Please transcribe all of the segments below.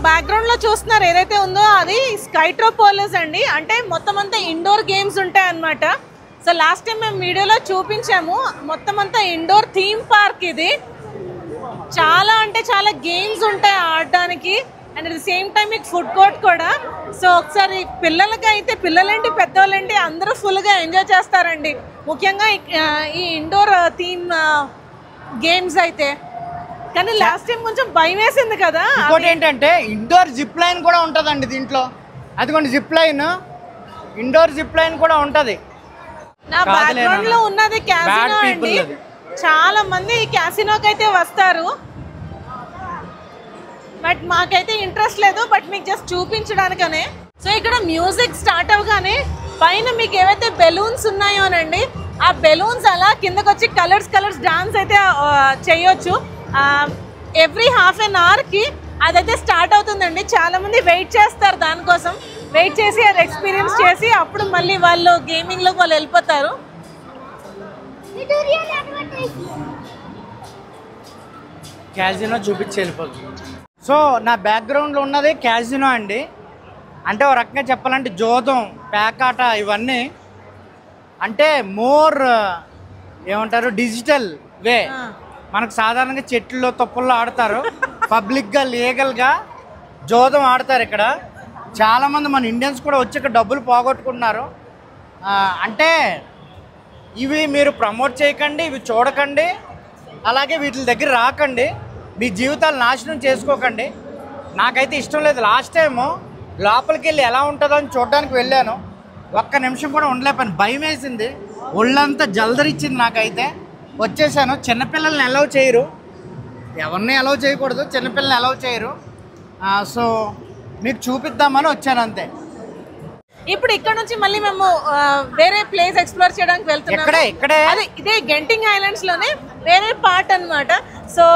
Background లో చూస్తున్నారు ఏదైతే ఉందో అది స్కైట్రోపోలస్ అండి అంటే మొత్తం అంతా ఇండోర్ గేమ్స్ ఉంటాయి అన్నమాట సో లాస్ట్ టైం మేము వీడియోలో చూపించాము మొత్తం అంతా ఇండోర్ థీమ్ పార్క్ ఇది చాలా అంటే చాలా గేమ్స్ ఉంటాయి ఆడడానికి and at the same time మీకు ఫుడ్ కోర్ట్ కూడా సో ఒకసారి పిల్లలకి అయితే పిల్లలేంటి పెద్దోళ్ళేంటి అందరూ ఫుల్గా ఎంజాయ్ చేస్తారండి ముఖ్యంగా ఈ- ఆ, ఈ ఇండోర్ థీమ్ గేమ్స్ అయితే కానీ లాస్ట్ టైం కొంచెం భయం వేసింది కదా ఇంకోటి ఏంటంటే ఇండోర్ జిప్ లైన్ కూడా ఉంటుందండి దీంట్లో అదిగోండి zip line indoor zip line కూడా ఉంటుంది నా కాదులే బ్యాక్గ్రౌండ్ లో నాన్న. ఉన్నది క్యాసినో Bad అండి people అది. చాలా మంది ఈ క్యాసినోకి అయితే వస్తారు బట్ మాకైతే ఇంట్రెస్ట్ లేదు బట్ మీకు జస్ట్ చూపించడానికనే సో ఇక్కడ మ్యూజిక్ స్టార్ట్ అవగానే పైన మీకు ఏవైతే బెలూన్స్ ఉన్నాయోనండి ఆ బెలూన్స్ అలా కిందకి వచ్చి కలర్స్ కలర్స్ డాన్స్ అయితే ఆ, చేయొచ్చు ఎవ్రీ హాఫ్ అన్ అవర్కి అదైతే స్టార్ట్ అవుతుందండి చాలా మంది వెయిట్ చేస్తారు దానికోసం వెయిట్ చేసి అది ఎక్స్పీరియన్స్ చేసి అప్పుడు మళ్ళీ వాళ్ళు గేమింగ్లోకి వాళ్ళు వెళ్ళిపోతారు క్యాజినో చూపించి వెళ్ళిపోతుంది సో నా బ్యాక్గ్రౌండ్లో ఉన్నది క్యాజినో అండి అంటే ఒక రకంగా చెప్పాలంటే జోదం పేకాట ఇవన్నీ అంటే మోర్ ఏమంటారు డిజిటల్ వే ఆ. మనకు సాధారణంగా చెట్లలో తొప్పల్లో ఆడతారు పబ్లిక్గా లీగల్గా జోదం ఆడతారు ఇక్కడ చాలామంది మన ఇండియన్స్ కూడా వచ్చి ఇక్కడ డబ్బులు పోగొట్టుకుంటున్నారు ఆ, అంటే ఇవి మీరు ప్రమోట్ చేయకండి ఇవి చూడకండి అలాగే వీటి దగ్గర రాకండి మీ జీవితాలు నాశనం చేసుకోకండి నాకైతే ఇష్టం లేదు లాస్ట్ టైము లోపలికి వెళ్ళి ఎలా ఉంటుందో అని చూడడానికి వెళ్ళాను ఒక్క నిమిషం కూడా ఉండలేకపోయాను భయం వేసింది ఒళ్ళంతా జలదరిచ్చింది నాకైతే వచ్చేసాను చిన్నపిల్లల్ని అలౌ చేయరు ఎవరిని అలౌ చేయకూడదు చిన్నపిల్లల్ని అలౌ చేయరు ఆ, సో మీకు చూపిద్దామని వచ్చాను అంతే ఇప్పుడు ఇక్కడ నుంచి మళ్ళీ మేము ఆ, వేరే ప్లేస్ ఎక్స్ప్లోర్ చేయడానికి వెళ్తున్నాము ఎక్కడే ఇక్కడే అదే ఇదే గెంటింగ్ ఐలాండ్స్ లోనే వేరే పార్ట్ అన్నమాట సో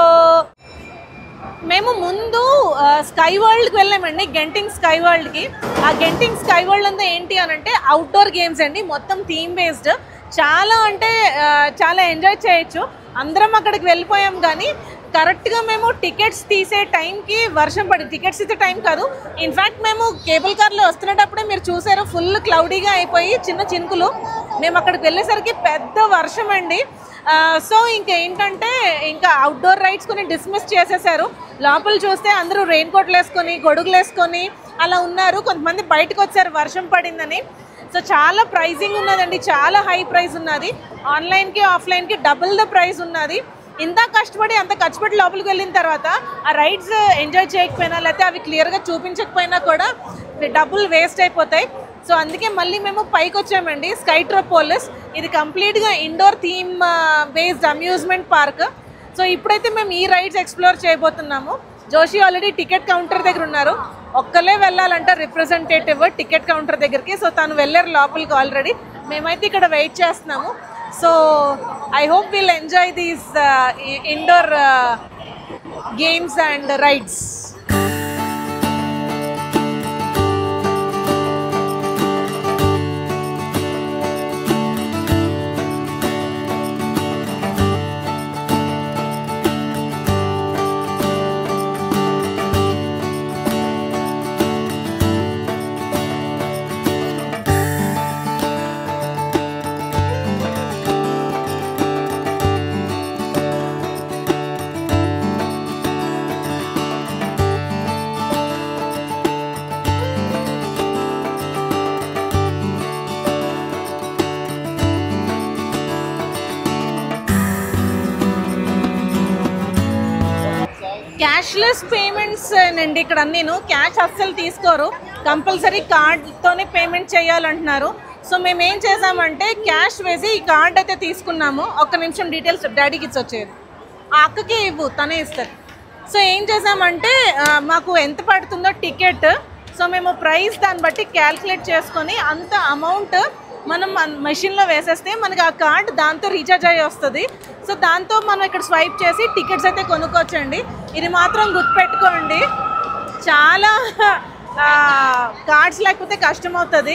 మేము ముందు స్కై వరల్డ్కి వెళ్ళామండి గెంటింగ్ స్కై వరల్డ్కి ఆ గెంటింగ్ స్కై వరల్డ్ అంతా ఏంటి అని అంటే అవుట్డోర్ గేమ్స్ అండి మొత్తం థీమ్ బేస్డ్ చాలా అంటే ఆ, చాలా ఎంజాయ్ చేయొచ్చు అందరం అక్కడికి వెళ్ళిపోయాం కానీ కరెక్ట్గా మేము టికెట్స్ తీసే టైంకి వర్షం పడి టికెట్స్ ఇచ్చే టైం కాదు ఇన్ఫ్యాక్ట్ మేము కేబుల్ కార్లో వస్తున్నప్పుడే మీరు చూసారు ఫుల్ క్లౌడీగా అయిపోయి చిన్న చినుకులు మేము అక్కడికి వెళ్ళేసరికి పెద్ద వర్షం అండి ఆ, సో ఇంకా ఏంటంటే ఇంకా అవుట్డోర్ రైడ్స్ కొన్ని డిస్మిస్ చేసేసారు లోపల చూస్తే అందరూ రెయిన్ కోట్లు వేసుకొని గొడుగులు వేసుకొని అలా ఉన్నారు కొంతమంది బయటకు వచ్చారు వర్షం పడిందని సో చాలా ప్రైజింగ్ ఉన్నదండి చాలా హై ప్రైస్ ఉన్నది ఆన్లైన్కి ఆఫ్లైన్కి డబుల్ ద ప్రైస్ ఉన్నది ఇంత కష్టపడి అంత ఖర్చు పెట్టి లోపలికి వెళ్ళిన తర్వాత ఆ రైడ్స్ ఎంజాయ్ చేయకపోయినా లేకపోతే అవి క్లియర్గా చూపించకపోయినా కూడా డబ్బులు వేస్ట్ అయిపోతాయి సో అందుకే మళ్ళీ మేము పైకి వచ్చామండి స్కైట్రోపోలిస్ ఇది కంప్లీట్గా indoor theme based amusement park so ఇప్పుడైతే మేము ఈ రైడ్స్ ఎక్స్ప్లోర్ చేయబోతున్నాము జోషి ఆల్రెడీ టికెట్ కౌంటర్ దగ్గర ఉన్నారు ఒక్కలే వెళ్ళాలంట రిప్రజెంటేటివ్ టికెట్ కౌంటర్ దగ్గరికి సో తను వెళ్ళారు లోపలికి ఆల్రెడీ మేమైతే ఇక్కడ వెయిట్ చేస్తున్నాము so I hope will enjoy these indoor games and rides cashless payments అండి ఇక్కడ నేను క్యాష్ అస్సలు తీసుకోరు కంపల్సరీ కార్డ్తోనే పేమెంట్ చేయాలంటున్నారు సో మేము ఏం చేసామంటే క్యాష్ వేసి ఈ కార్డ్ అయితే తీసుకున్నాము ఒక్క నిమిషం డీటెయిల్స్ డాడీకి ఇచ్చి వచ్చేది ఆ అక్కకి ఇవ్వు తనే ఇస్తారు సో ఏం చేసామంటే ఆ, మాకు ఎంత పడుతుందో టికెట్ సో మేము ప్రైస్ దాన్ని బట్టి క్యాల్కులేట్ చేసుకొని అంత అమౌంట్ మనం మెషిన్లో వేసేస్తే మనకి ఆ కార్డ్ దాంతో రీఛార్జ్ అయ్యి వస్తుంది సో దాంతో మనం ఇక్కడ స్వైప్ చేసి టికెట్స్ అయితే కొనుక్కోవచ్చండి ఇది మాత్రం గుర్తుపెట్టుకోండి చాలా కార్డ్స్ లేకపోతే కష్టం అవుతుంది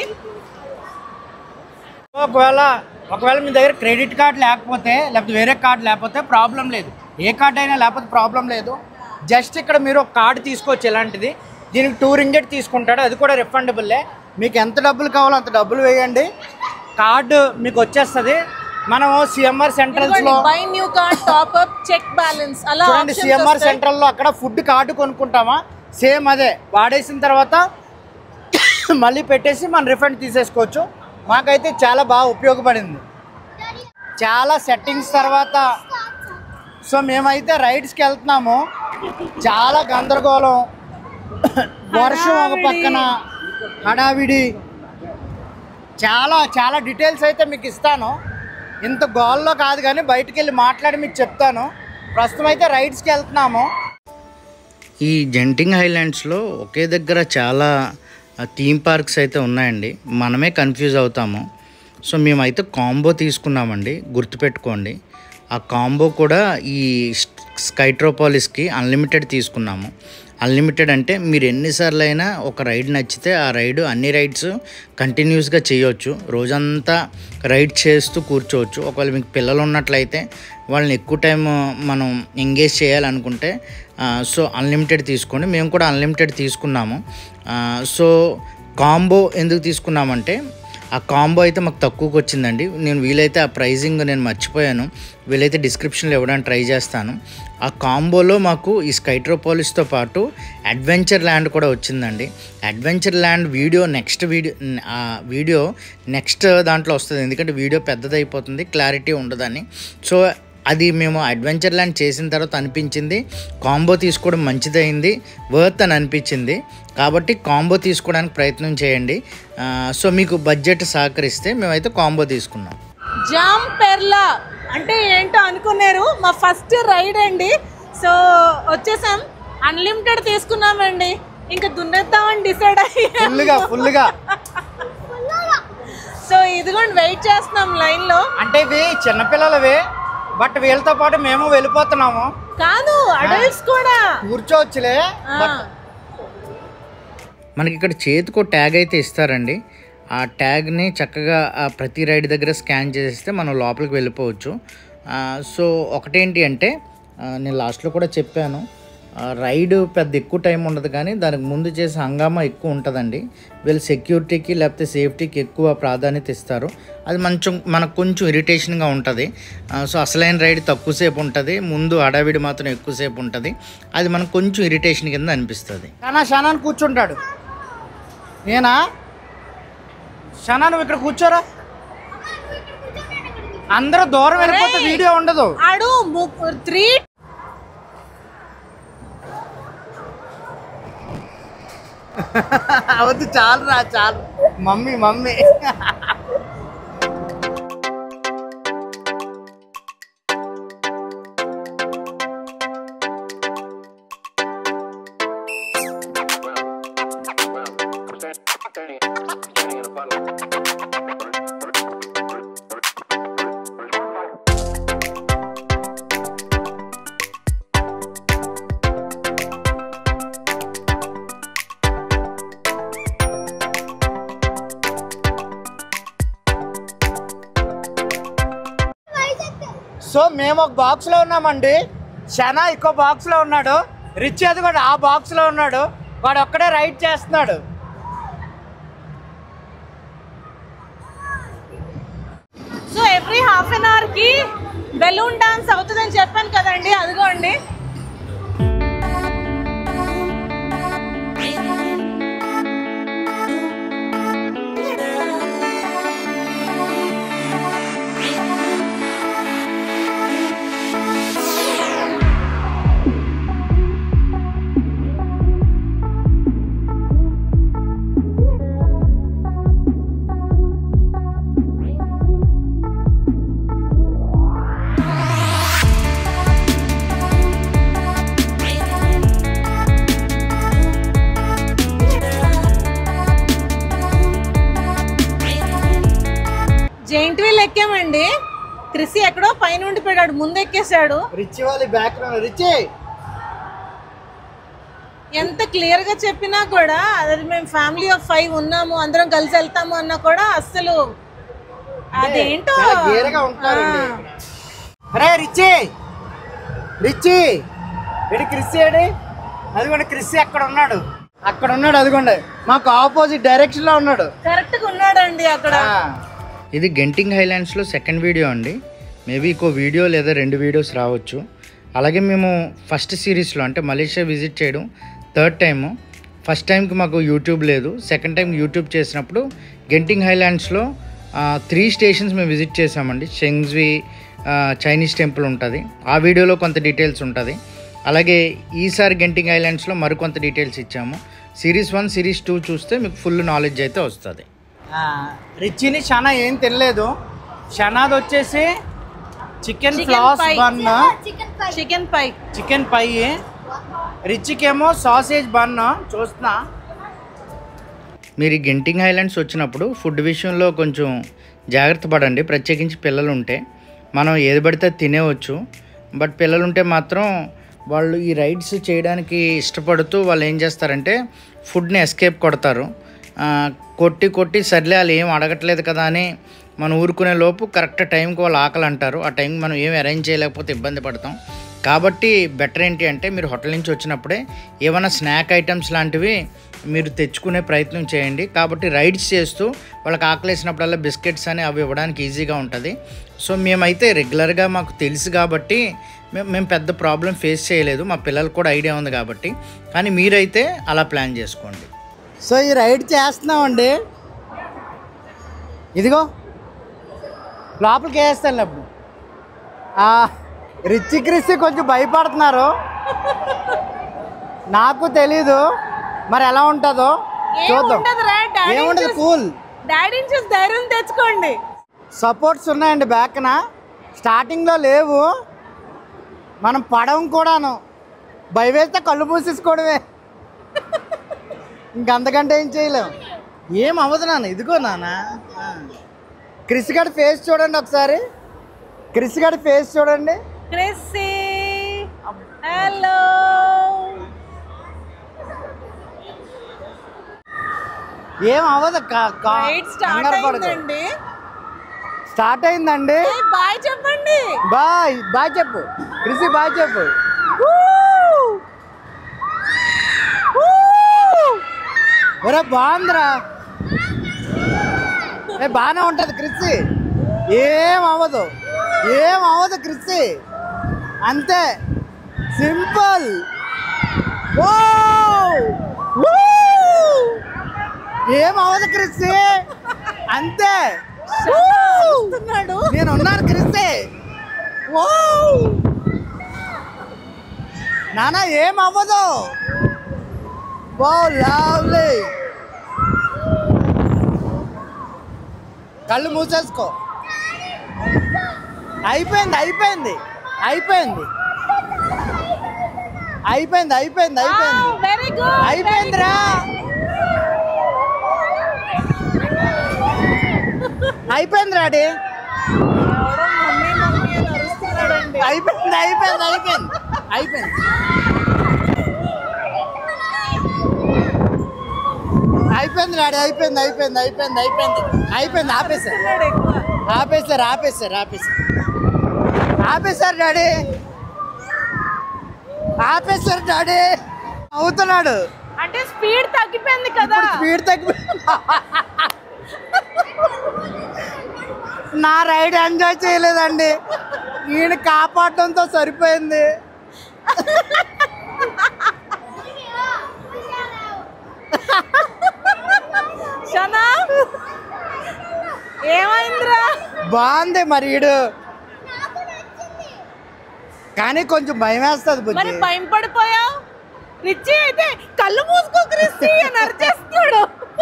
ఒకవేళ ఒకవేళ మీ దగ్గర క్రెడిట్ కార్డ్ లేకపోతే లేకపోతే వేరే కార్డ్ లేకపోతే ప్రాబ్లం లేదు ఏ కార్డ్ అయినా లేకపోతే ప్రాబ్లం లేదు జస్ట్ ఇక్కడ మీరు ఒక కార్డు తీసుకోవచ్చు ఇలాంటిది దీనికి టూ రింగెట్ తీసుకుంటాడు అది కూడా రిఫండబుల్లే మీకు ఎంత డబ్బులు కావాలో అంత డబ్బులు వేయండి కార్డు మీకు వచ్చేస్తుంది మనము సిఎంఆర్ సెంట్రల్స్లో buy new card top up check balance అలా చూడండి options సిఎంఆర్ వస్తాయి. సెంట్రల్లో అక్కడ ఫుడ్ కార్డు కొనుక్కుంటామా సేమ్ అదే వాడేసిన తర్వాత మళ్ళీ పెట్టేసి మనం రిఫండ్ తీసేసుకోవచ్చు మాకైతే చాలా బాగా ఉపయోగపడింది చాలా సెట్టింగ్స్ తర్వాత సో మేమైతే రైడ్స్కి వెళ్తున్నాము చాలా గందరగోళం వర్షం ఒక పక్కన హడావిడి చాలా చాలా డీటెయిల్స్ అయితే మీకు ఇస్తాను ఇంత గోల్లో కాదు కానీ బయటికి వెళ్ళి మాట్లాడి మీకు చెప్తాను ప్రస్తుతం అయితే రైడ్స్కి వెళ్తున్నాము ఈ జెంటింగ్ హైలాండ్స్లో ఒకే దగ్గర చాలా థీమ్ పార్క్స్ అయితే ఉన్నాయండి మనమే కన్ఫ్యూజ్ అవుతాము సో మేమైతే కాంబో తీసుకున్నామండి గుర్తుపెట్టుకోండి ఆ కాంబో కూడా ఈ స్కైట్రోపాలిస్కి అన్లిమిటెడ్ తీసుకున్నాము అన్లిమిటెడ్ అంటే మీరు ఎన్నిసార్లు అయినా ఒక రైడ్ నచ్చితే ఆ రైడ్ అన్ని రైడ్స్ కంటిన్యూస్గా చేయొచ్చు రోజంతా రైడ్ చేస్తూ కూర్చోవచ్చు ఒకవేళ మీకు పిల్లలు ఉన్నట్లయితే వాళ్ళని ఎక్కువ టైం మనం ఎంగేజ్ చేయాలనుకుంటే ఆ, సో అన్లిమిటెడ్ తీసుకోండి మేము కూడా అన్లిమిటెడ్ తీసుకున్నాము ఆ, సో కాంబో ఎందుకు తీసుకున్నామంటే ఆ కాంబో అయితే మాకు తక్కువకి వచ్చిందండి నేను వీలైతే ఆ ప్రైజింగ్ నేను మర్చిపోయాను వీలైతే డిస్క్రిప్షన్లో ఇవ్వడానికి ట్రై చేస్తాను ఆ కాంబోలో మాకు ఈ స్కైట్రోపాలిస్తో పాటు అడ్వెంచర్ ల్యాండ్ కూడా వచ్చిందండి adventure land video next video ఆ వీడియో నెక్స్ట్ దాంట్లో వస్తుంది ఎందుకంటే వీడియో పెద్దదైపోతుంది క్లారిటీ ఉండదని సో అది మేము అడ్వెంచర్ ల్యాండ్ చేసిన తర్వాత అనిపించింది కాంబో తీసుకోవడం మంచిదైంది వర్త్ అని అనిపించింది కాబట్టి కాంబో తీసుకోవడానికి ప్రయత్నం చేయండి ఆ, సో మీకు బడ్జెట్ సహకరిస్తే మేమైతే కాంబో తీసుకున్నాం జామ్ పెర్లా అంటే ఏంటో అనుకున్నారు మా ఫస్ట్ రైడ్ అండి సో వచ్చేసాం అన్లిమిటెడ్ తీసుకున్నామండి ఇంకా దున్నేద్దామని డిసైడ్ అయ్యాం ఫుల్గా ఫుల్గా సో ఇదిగోండి వెయిట్ చేస్తున్నాం లైన్ లో అంటే ఇవి చిన్నపిల్లలవి బట్ వీళ్ళతో పాటు మేము వెళ్ళిపోతున్నాము కాదు అడల్ట్స్ కూడా కూర్చోవచ్చులే ఆ, బట్ మనకి ఇక్కడ చేతికో ట్యాగ్ అయితే ఇస్తారండి ఆ ట్యాగ్ని చక్కగా ఆ ప్రతి రైడ్ దగ్గర స్కాన్ చేసేస్తే మనం లోపలికి వెళ్ళిపోవచ్చు ఆ, సో ఒకటేంటి అంటే ఆ, నేను లాస్ట్లో కూడా చెప్పాను ఆ, రైడ్ పెద్ద ఎక్కువ టైం ఉండదు కానీ దానికి ముందు చేసే హంగామా ఎక్కువ ఉంటుందండి వీళ్ళు సెక్యూరిటీకి లేకపోతే సేఫ్టీకి ఎక్కువ ప్రాధాన్యత ఇస్తారు అది కొంచెం మనకు కొంచెం ఇరిటేషన్గా ఉంటుంది ఆ, సో అసలైన రైడ్ తక్కువసేపు ఉంటుంది ముందు హడావిడి మాత్రం ఎక్కువసేపు ఉంటుంది అది మనకు కొంచెం ఇరిటేషన్ కింద అనిపిస్తుంది షనా షనాన్ కూర్చుంటాడు నేనా షనా నువ్వు ఇక్కడ కూర్చోరా అందరూ దూరం వెళ్ళిపోతే వీడియో ఉండదు ఆడు త్రీ అవద్దు చాలు రా చాలు మమ్మీ మమ్మీ సో మేము ఒక బాక్స్ లో ఉన్నామండి షనా ఇంకో బాక్స్ లో ఉన్నాడు రిచ్ అది కూడా ఆ బాక్స్ లో ఉన్నాడు వాడు ఒక్కడే రైడ్ చేస్తున్నాడు so every half an hour కి బెలూన్ డాన్స్ అవుతుందని చెప్పాను కదండి అదిగోండి జైంట్ వీల్ ఎక్కామండి క్రిసి ఎక్కడో పైన ఉండిపోయాడు ముందు ఎక్కేశాడు రిచ్ వాళ్ళ బ్యాక్గ్రౌండ్ రిచ్ ఎంత క్లియర్ గా చెప్పినా కూడా అది మేము ఫ్యామిలీ ఆఫ్ ఫైవ్ ఉన్నాము అందరం కలిసి వెళ్తాము అన్నా కూడా అస్సలు అదేంటో చాలా గేరగా ఉంటారండి ఆ. ఇక్కడ. అరే రిచి రిచి ఎడి క్రిస్సి ఏడి అది కూడా క్రిస్సి అక్కడ ఉన్నాడు అక్కడ ఉన్నాడు అదిగోండి మాకు ఆపోజిట్ డైరెక్షన్ లో ఉన్నాడు కరెక్ట్ గా ఉన్నాడండి అక్కడ ఆ, ఇది గెంటింగ్ హైలాండ్స్లో సెకండ్ వీడియో అండి మేబీ ఇంకో వీడియో లేదా రెండు వీడియోస్ రావచ్చు అలాగే మేము ఫస్ట్ సిరీస్లో అంటే మలేషియా విజిట్ చేయడం థర్డ్ టైము ఫస్ట్ టైంకి మాకు యూట్యూబ్ లేదు సెకండ్ టైం యూట్యూబ్ చేసినప్పుడు గెంటింగ్ హైలాండ్స్లో త్రీ స్టేషన్స్ మేము విజిట్ చేసామండి షెంగ్జ్వి చైనీస్ టెంపుల్ ఉంటుంది ఆ వీడియోలో కొంత డీటెయిల్స్ ఉంటుంది అలాగే ఈసారి గెంటింగ్ ఐలాండ్స్లో మరికొంత డీటెయిల్స్ ఇచ్చాము సిరీస్ వన్ సిరీస్ టూ చూస్తే మీకు ఫుల్ నాలెడ్జ్ అయితే వస్తుంది ఆ, రిచిని షనా ఏం తినలేదు షనాది వచ్చేసి chicken Chicken floss pie. Bun chicken pie chicken pie రిచికేమో సాసేజ్ బన్ చూస్తున్నా మీరు ఈ గెంటింగ్ ఐలాండ్స్ వచ్చినప్పుడు ఫుడ్ విషయంలో కొంచెం జాగ్రత్త పడండి ప్రత్యేకించి పిల్లలు ఉంటే మనం ఏది పడితే అది తినేవచ్చు బట్ పిల్లలు ఉంటే మాత్రం వాళ్ళు ఈ రైడ్స్ చేయడానికి ఇష్టపడుతూ వాళ్ళు ఏం చేస్తారంటే ఫుడ్ని ఎస్కేప్ కొడతారు ఆ, కొట్టి కొట్టి సర్లే వాళ్ళు ఏం అడగట్లేదు కదా అని మనం ఊరుకునే లోపు కరెక్ట్ టైంకి వాళ్ళు ఆకలి అంటారు ఆ టైంకి మనం ఏం అరేంజ్ చేయలేకపోతే ఇబ్బంది పడతాం కాబట్టి బెటర్ ఏంటి అంటే మీరు హోటల్ నుంచి వచ్చినప్పుడే ఏమైనా స్నాక్ ఐటమ్స్ లాంటివి మీరు తెచ్చుకునే ప్రయత్నం చేయండి కాబట్టి రైడ్స్ చేస్తూ వాళ్ళకి ఆకలేసినప్పుడల్లా బిస్కెట్స్ అని అవి ఇవ్వడానికి ఈజీగా ఉంటుంది సో మేమైతే రెగ్యులర్గా మాకు తెలుసు కాబట్టి మేము మేము పెద్ద ప్రాబ్లం ఫేస్ చేయలేదు మా పిల్లలకు కూడా ఐడియా ఉంది కాబట్టి కానీ మీరైతే అలా ప్లాన్ చేసుకోండి సో ఈ రైడ్ చేస్తున్నామండి ఇదిగో లోపలికి వేస్తాను అప్పుడు ఆ, రిచి క్రిస్సి కొంచెం భయపడుతున్నారు నాకు తెలీదు మరి ఎలా ఉంటుందో చూద్దాం ఏముంటదిరా డాడీ ఏముండదు కూల్ డాడీని చూసి ధైర్యం తెచ్చుకోండి సపోర్ట్స్ ఉన్నాయండి బ్యాక్న స్టార్టింగ్లో లేవు మనం పడవం కూడాను భయవేస్తే కళ్ళు మూసేసుకోవడమే ఇంకంతకంటే ఏం చేయలేం ఏం అవ్వదు నాన్న ఇదిగో నాన్న ఆ. క్రిస్ గడి ఫేస్ చూడండి ఒకసారి క్రిస్ గడి ఫేస్ చూడండి క్రిస్సీ హలో ఏం అవ్వదు కా- కా- రైడ్ స్టార్ట్ కంగారు పడకు. అయిందండి స్టార్ట్ అయిందండి బాయ్ చెప్పండి బాయ్ బాయ్ చెప్పు క్రిసి బాయ్ చెప్పు ఒరే బాగుందిరా ఏ బాగానే ఉంటుంది క్రిస్సి ఏం అవ్వదు ఏం అవ్వదు క్రిస్సి అంతే సింపుల్ ఏం అవ్వదు క్రిస్సి అంతే చూస్తున్నాడు నేను ఉన్నాను క్రిస్తే నానా ఏం అవ్వదు ఓ లవ్లీ కళ్ళు మూసేసుకో అయిపోయింది అయిపోయింది అయిపోయింది అయిపోయింది అయిపోయింది అయిపోయింది వెరీ గుడ్ అయిపోయిందిరా అయిపోయింది రాడి మమ్మీ మమ్మీ అని అరుస్తున్నాడండి అయిపోయింది అయిపోయింది అయిపోయింది అయిపోయింది అయిపోయింది డాడీ అయిపోయింది అయిపోయింది అయిపోయింది అయిపోయింది అయిపోయింది ఆపేశారు అరుస్తున్నాడు ఎక్కువ. ఆపేశారు ఆపేశారు ఆపేశారు ఆపేశారు డాడీ ఆపేశారు డాడీ అవుతున్నాడు అంటే స్పీడ్ తగ్గిపోయింది కదా స్పీడ్ తగ్గి నా రైడ్ ఎంజాయ్ చేయలేదండి ఈయన కాపాడడంతో సరిపోయింది షనా ఏమైందిరా బాగుంది మరి ఈడు కానీ కొంచెం భయం వేస్తుంది మరి బుజ్జి భయం పడిపోయావు రిచ్చి అయితే కళ్ళు మూసుకో క్రిస్టి అని అరిచేస్తున్నాడు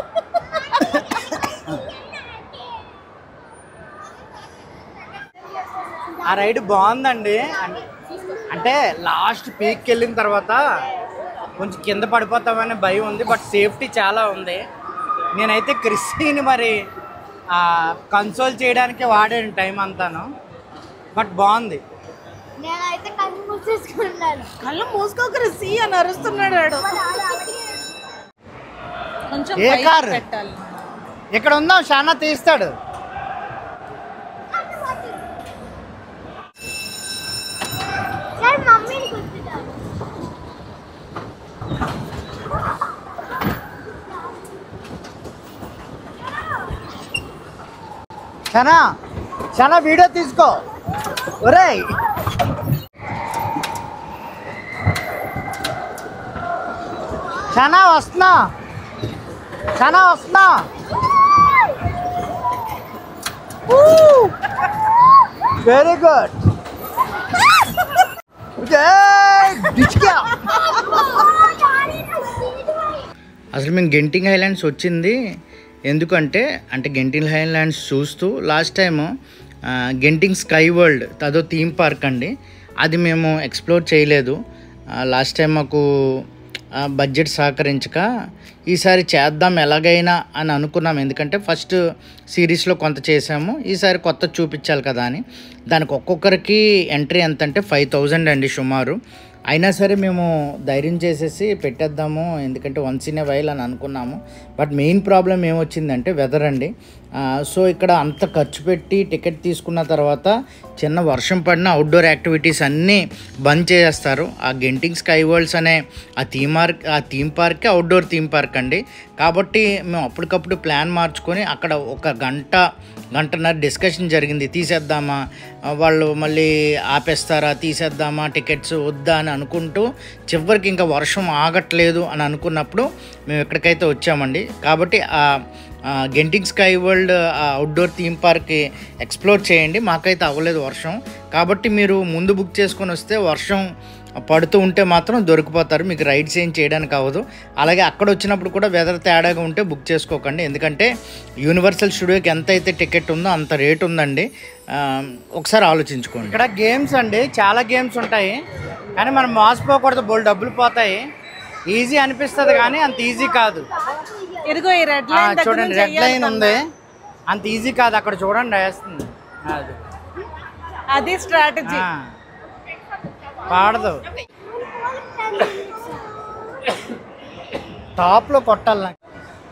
ఆ రైడ్ బాగుందండి అం- అంటే లాస్ట్ పీక్కి వెళ్ళిన తర్వాత కొంచెం కింద పడిపోతామనే భయం ఉంది బట్ సేఫ్టీ చాలా ఉంది నేనైతే క్రిస్టీని మరి కన్సోల్ చేయడానికి వాడాను టైం అంతాను బట్ బాగుంది నేనైతే కన్ను మూసేసుకున్నాను కళ్ళు మూసుకో క్రిస్టి అని అరుస్తున్నాడు వాడు. కొంచెం ఏ పైకి కారు? పెట్టాలి ఇక్కడ ఉందాం చాలా తీస్తాడు సార్ మమ్మీని కూర్చుంటాను చనా చనా వీడియో తీసుకో ఒరేయ్ చనా వస్తున్నా చనా వస్తున్నా వెరీ గుడ్ డిచ్కా అసలు మేము గెంటింగ్ హైలాండ్స్ వచ్చింది ఎందుకంటే అంటే గెంటింగ్ హైలాండ్స్ చూస్తూ last time Genting Sky World అదో థీమ్ పార్క్ అండి అది మేము ఎక్స్ప్లోర్ చేయలేదు లాస్ట్ టైం మాకు బడ్జెట్ సహకరించక ఈసారి చేద్దాం ఎలాగైనా అని అనుకున్నాం ఎందుకంటే ఫస్ట్ సిరీస్లో కొంత చేసాము ఈసారి కొత్త చూపించాలి కదా అని దానికి ఒక్కొక్కరికి ఎంట్రీ ఎంత అంటే ఫైవ్ థౌజండ్ అండి సుమారు అయినా సరే మేము ధైర్యం చేసేసి పెట్టేద్దాము ఎందుకంటే వన్స్ ఇన్ ఏ వైల్ అని అనుకున్నాము బట్ మెయిన్ ప్రాబ్లం ఏమొచ్చిందంటే వెదర్ అండి ఆ, సో ఇక్కడ అంత ఖర్చు పెట్టి టికెట్ తీసుకున్న తర్వాత చిన్న వర్షం పడిన అవుట్డోర్ యాక్టివిటీస్ అన్నీ బంద్ చేసేస్తారు ఆ గెంటింగ్ స్కై వరల్డ్స్ అనే ఆ థీమ్ పార్క్ ఆ థీమ్ పార్కే అవుట్డోర్ థీమ్ పార్క్ అండి కాబట్టి మేము అప్పటికప్పుడు ప్లాన్ మార్చుకొని అక్కడ ఒక గంట గంటన్నర డిస్కషన్ జరిగింది తీసేద్దామా ఆ, వాళ్ళు మళ్ళీ ఆపేస్తారా తీసేద్దామా టికెట్స్ వద్దా అని అనుకుంటూ చివరికి ఇంకా వర్షం ఆగట్లేదు అని అనుకున్నప్పుడు మేము ఎక్కడికైతే వచ్చామండి కాబట్టి ఆ ఆ, గెంటింగ్ స్కై వరల్డ్ ఆ అవుట్డోర్ థీమ్ పార్క్ ఎక్స్ప్లోర్ చేయండి మాకైతే అవ్వలేదు వర్షం కాబట్టి మీరు ముందు బుక్ చేసుకొని వస్తే వర్షం పడుతూ ఉంటే మాత్రం దొరికిపోతారు మీకు రైడ్స్ ఏం చేయడానికి అవ్వదు అలాగే అక్కడ వచ్చినప్పుడు కూడా వెదర్ తేడాగా ఉంటే బుక్ చేసుకోకండి ఎందుకంటే యూనివర్సల్ స్టూడియోకి ఎంత అయితే టికెట్ ఉందో అంత రేట్ ఉందండి ఆ, ఒకసారి ఆలోచించుకోండి ఇక్కడ గేమ్స్ అండి చాలా గేమ్స్ ఉంటాయి కానీ మనం మోసపోకూడదు బోల్ డబ్బులు పోతాయి ఈజీ అనిపిస్తుంది కానీ అంత ఈజీ కాదు ఇదిగో ఈ రెడ్ ఆ, లైన్ దగ్గర చూడండి నుంచి రెడ్ వెయ్యాలి లైన్ ఉంది అంత ఈజీ కాదు అక్కడ చూడండి వేస్తుంది అది అది స్ట్రాటజీ ఆ. పాడదు టాప్లో కొట్టాలి నాకు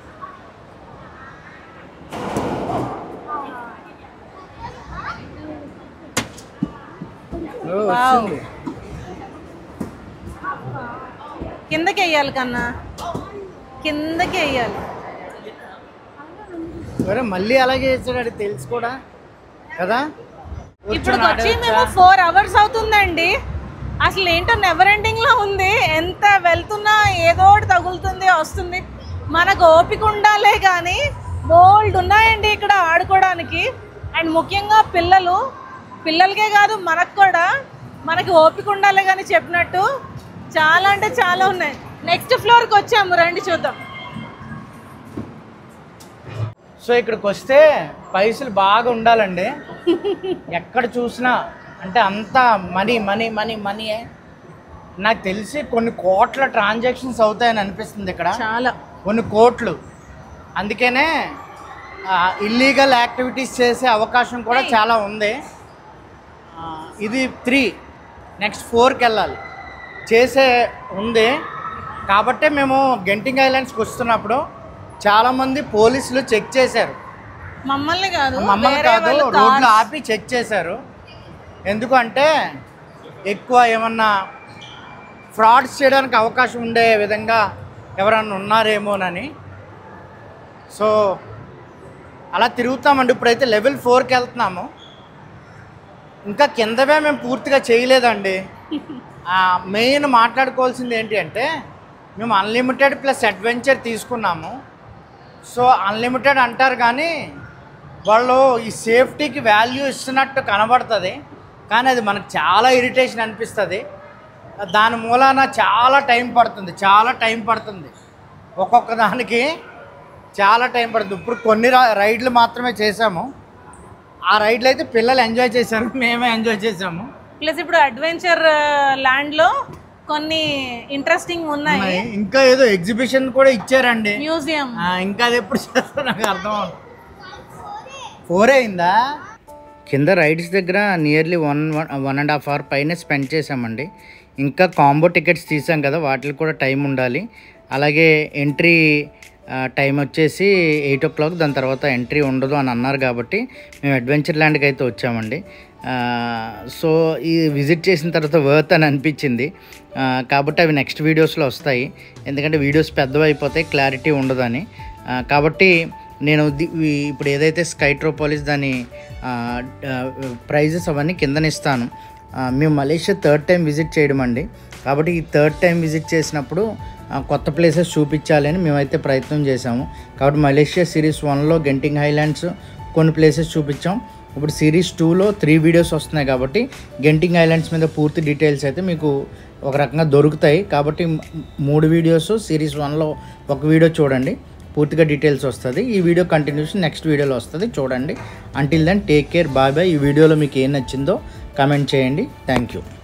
ఓ, వచ్చింది. కిందకి వెయ్యాలి కన్నా కిందకి వెయ్యాలి ఒరే మళ్ళీ అలాగే చేస్తాడు అది తెలుసు కూడా కదా ఇప్పుడు కూర్చొని వచ్చి ఆడవచ్చా? మేము ఫోర్ అవర్స్ అవుతుందండి అసలు ఏంటో నెవర్ ఎండింగ్ లో ఉంది ఎంత వెళ్తున్నా ఏదో ఒకటి తగులుతుంది వస్తుంది మనకు ఓపిక ఉండాలే కానీ బోల్డ్ ఉన్నాయండి ఇక్కడ ఆడుకోవడానికి అండ్ ముఖ్యంగా పిల్లలు పిల్లలకే కాదు మనకు కూడా మనకి ఓపిక ఉండాలి కానీ చెప్పినట్టు చాలా అంటే చాలా ఉన్నాయి నెక్స్ట్ ఫ్లోర్కి వచ్చాము రండి చూద్దాం సో ఇక్కడికి వస్తే పైసలు బాగా ఉండాలండి ఎక్కడ చూసినా అంటే అంతా మనీ మనీ మనీ మనీ నాకు తెలిసి కొన్ని కోట్ల ట్రాన్సాక్షన్స్ అవుతాయని అనిపిస్తుంది ఇక్కడ చాలా కొన్ని కోట్లు అందుకనే ఇల్లీగల్ యాక్టివిటీస్ చేసే అవకాశం కూడా చాలా ఉంది ఆ, ఇది త్రీ నెక్స్ట్ ఫోర్కి వెళ్ళాలి చేసే ఉంది కాబట్టే మేము గెంటింగ్ ఐలాండ్స్కి వస్తున్నప్పుడు చాలామంది పోలీసులు చెక్ చేశారు మమ్మల్ని కాదు మమ్మల్ని వేరే కాదు వాళ్ళు రోడ్లు cars- ఆపి చెక్ చేశారు ఎందుకంటే ఎక్కువ ఏమన్నా ఫ్రాడ్స్ చేయడానికి అవకాశం ఉండే విధంగా ఎవరన్నా ఉన్నారేమోనని సో అలా తిరుగుతామండి ఇప్పుడైతే లెవెల్ ఫోర్కి వెళ్తున్నాము ఇంకా కిందవే మేము పూర్తిగా చేయలేదండి మెయిన్ మాట్లాడుకోవాల్సింది ఏంటి అంటే మేము అన్లిమిటెడ్ ప్లస్ అడ్వెంచర్ తీసుకున్నాము సో అన్లిమిటెడ్ అంటారు కానీ వాళ్ళు ఈ సేఫ్టీకి వాల్యూ ఇస్తున్నట్టు కనబడుతుంది కానీ అది మనకు చాలా ఇరిటేషన్ అనిపిస్తుంది దాని మూలాన చాలా టైం పడుతుంది చాలా టైం పడుతుంది ఒక్కొక్క దానికి చాలా టైం పడుతుంది ఇప్పుడు కొన్ని రా- రైడ్లు మాత్రమే చేసాము ఆ రైడ్లు అయితే పిల్లలు ఎంజాయ్ చేశారు మేమే ఎంజాయ్ చేసాము ప్లస్ ఇప్పుడు అడ్వెంచర్ ల్యాండ్ లో కొన్ని ఇంట్రెస్టింగ్ ఉన్నాయి ఉన్నాయి. ఇంకా ఏదో ఎగ్జిబిషన్ కూడా ఇచ్చారండి మ్యూజియం ఆ, ఇంకా అది ఎప్పుడు చేస్తా నాకు అర్థం అవ్వదు. ఫోర్ అయిందా కింద రైడ్స్ దగ్గర nearly one one and half hour పైన స్పెండ్ చేసామండి ఇంకా కాంబో టికెట్స్ తీసాం కదా వాటికి కూడా టైం ఉండాలి అలాగే ఎంట్రీ టైం వచ్చేసి ఎయిట్ ఓ క్లాక్ దాని తర్వాత ఎంట్రీ ఉండదు అని అన్నారు కాబట్టి మేము అడ్వెంచర్ ల్యాండ్కి అయితే వచ్చామండి ఆ, సో ఈ విజిట్ చేసిన తర్వాత వర్త్ అని అనిపించింది ఆ, కాబట్టి అవి నెక్స్ట్ వీడియోస్లో వస్తాయి ఎందుకంటే వీడియోస్ పెద్దవి అయిపోతాయి క్లారిటీ ఉండదని ఆ, కాబట్టి నేను ది- ఈ- ఇప్పుడు ఏదైతే స్కైట్రోపాలిస్ దాని ప్రైజెస్ అవన్నీ కిందన ఇస్తాను ఆ, మేము మలేషియా థర్డ్ టైం విజిట్ చేయడం అండి కాబట్టి ఈ థర్డ్ టైం విజిట్ చేసినప్పుడు ఆ, కొత్త ప్లేసెస్ చూపించాలని మేమైతే ప్రయత్నం చేశాము కాబట్టి మలేషియా సిరీస్ వన్లో గెంటింగ్ హైలాండ్స్ కొన్ని ప్లేసెస్ చూపించాం ఇప్పుడు సిరీస్ టూలో త్రీ వీడియోస్ వస్తున్నాయి కాబట్టి గెంటింగ్ ఐలాండ్స్ మీద పూర్తి డీటెయిల్స్ అయితే మీకు ఒక రకంగా దొరుకుతాయి కాబట్టి మ్- మూడు వీడియోస్ సిరీస్ వన్లో ఒక వీడియో చూడండి పూర్తిగా డీటెయిల్స్ వస్తుంది ఈ వీడియో కంటిన్యూషన్ నెక్స్ట్ వీడియోలో వస్తుంది చూడండి until then take care bye bye ఈ వీడియోలో మీకు ఏం నచ్చిందో కామెంట్ చేయండి థ్యాంక్ యూ